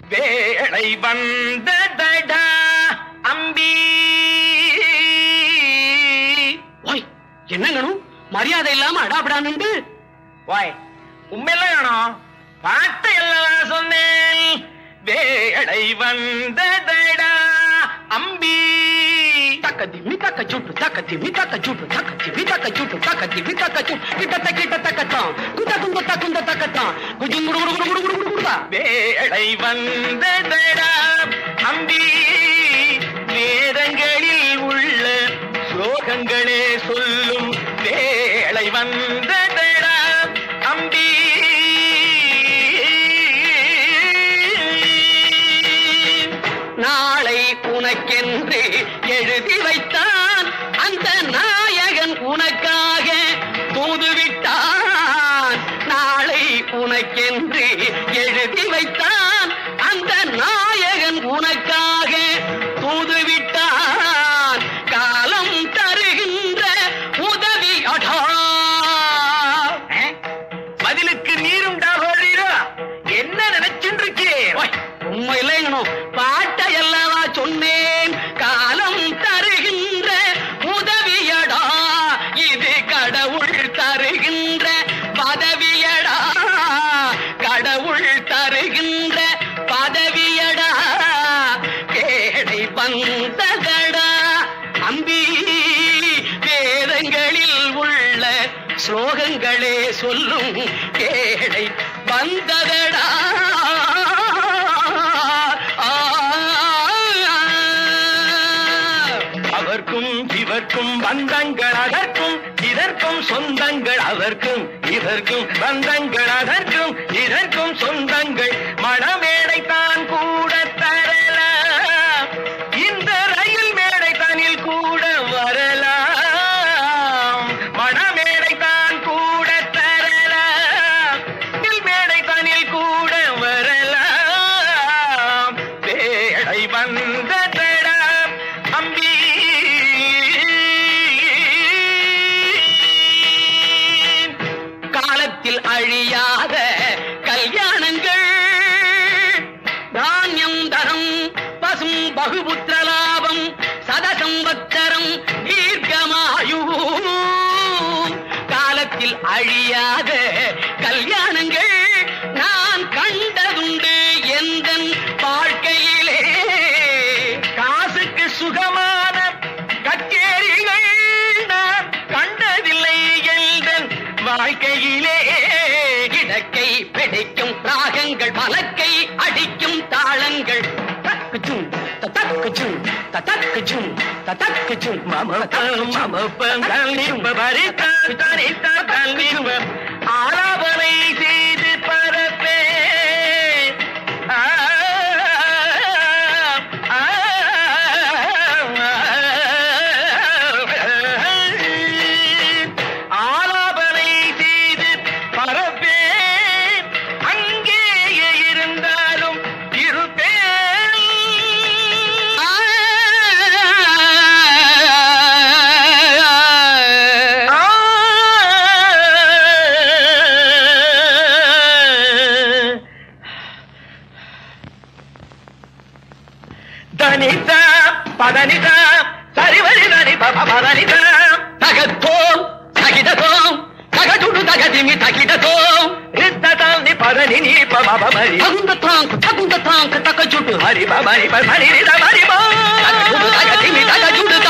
வேளை வந்ததடா அம்பி ஓய் என்னங்கணும் மரியாதை இல்லாம அடாபடான்னு வாய் உண்மையெல்லாம் வேணும் பாட்டு எல்லாம் சொன்னேன் வேளை வந்ததடா அம்பி தக்கத்தி மி தக்க சுட்டு தக்கத்தி மி தக்க சுட்டு தக்கத்தி மி தக்க சுட்டு தக்கத்தி மி தக்க சுட்டு கிட்ட கிட்ட தக்கத்தான் குத்த குந்த தக்குந்த தக்கத்தான் குஜு குடு குடு குடு குடு குடு குடுதா வேளை வந்ததடா அம்பி வேதங்களில் உள்ள ஸ்லோகங்களே சொல்லும் வேளை வந்ததடா அம்பி நாளை உனக்கென்று எழுதி வைத்தான் அந்த நாயகன் உனக்காக தூதுவிட்டான் நாளை உனக்கென்று எழுதி வைத்தான் அந்த நாயகன் உனக்காக தூதுவிட்டான் காலம் தருகின்ற உதவி அடா பதிலுக்கு நீரும் டாகோரீரோ என்ன நினைச்சுட்டு இருக்கேன் ஓய், உண்மை இல்லைங்கணும் பாட்டை அல்லவா சொன்னேன் காலம் தருகின்ற உதவியடா இது கடவுள் தருகின்ற பதவியடா கடவுள் தருகின்ற பதவியடா கேடை வந்ததடா அம்பி வேதங்களில் உள்ள ஸ்லோகங்களே சொல்லும் கேடை வந்ததடா அவர்க்கும் இவர்க்கும் பந்தங்கள் அதற்கும் இதற்கும் சொந்தங்கள் அவர்க்கும் இதற்கும் பந்தங்கள் அதற்கும் இதற்கும் சொந்தங்கள் மணமேடை தான் கூட தரலாம் இந்த ரயில் மேடை தனில் கூட வரலாம் மணமேடை தான் கூட தரலாம் இல் மேடை தனில் கூட வரலாம் பேடை வந்த தடம் அம்பி காலத்தில் அழியாத கல்யாணங்கள் தானியம் தரம் பசும் பகுபுத்திர லாபம் சதசம்பத்தரம் தீர்க்கமாயு காலத்தில் அழியாத கல்யாணங்கள் நான் கண்டதுண்டு எந்த வாழ்க்கையிலே காசுக்கு சுகமான கச்சேரிகள் நான் கண்டதில்லை எந்தன் வாழ்க்கையிலே கிடக்கை பிடிக்கும் ராகங்கள் மலக்கை அடிக்கும் தாளங்கள் தக்குச்சும் தக்குச்சும் தக்குச்சும் தக்குச்சும் மமதம் மமப்பங்கள் நிம்ப பரித்தான் தனித்தான் நிம்ப ஆலாபனை செய்து பரப்பே ஆ, ஆ, ஆலாபனை செய்து பரப்பே அங்கேயே இருந்தாலும் இருப்பேன் தனித பதனித சரிவரி தனி பதனித தகத்தோம் தகிடதோம் தகடுடு தகதிமி தகிடதோம் ரித்ததாம் நி பதனி நீ பமபமரி தகுந்த தாங்க் தகுந்த தாங்க் தக்கச்சுட்டு ஹரி பமரி பமரி ரித மரி தகடுடு தகதிமி தகடுடு